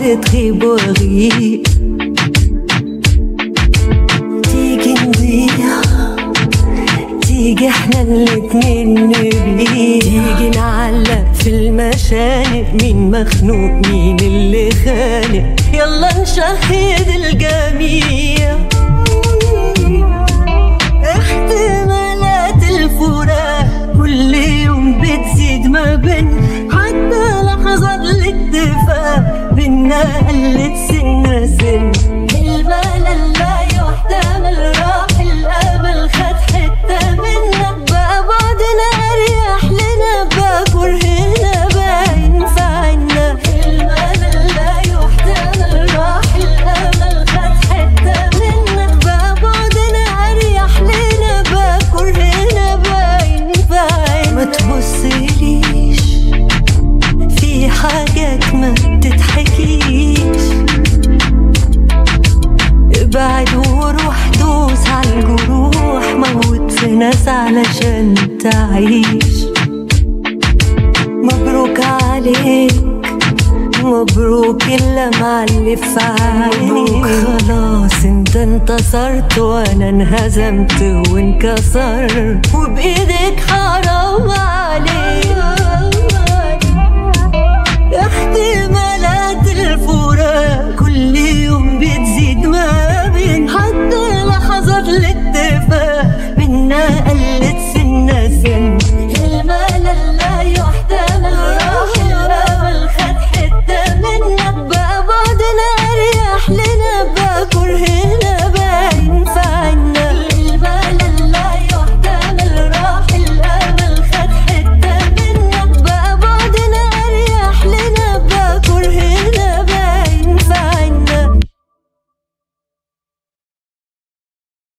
بعد تغيب واغيب تيجي نضيع تيجي احنا الاتنين نبيع تيجي نعلق في المشانق مين مخنوق مين اللي خانق يلا نشهد الجميع احتمالات الفراق كل يوم بتزيد ما بين حتى لحظات الاتفاق بينا قلت سنة سن الملل لا يحتمل راح الامل خد حتة منا بقى بعدنا اريح لنا بقى كرهنا بقى ينفع عنا الملل لا يحتمل راح الامل خد حتة منا بقى بعدنا اريح لنا بقى كرهنا بقى ينفع عنا ما تبصليش في حاجات ما تتحكيش ابعد وروح دوس على الجروح موت في ناس علشان تعيش مبروك عليك مبروك الا مع اللي في عينيك خلاص انت انتصرت وانا انهزمت وانكسرت وبايدك حرام عليك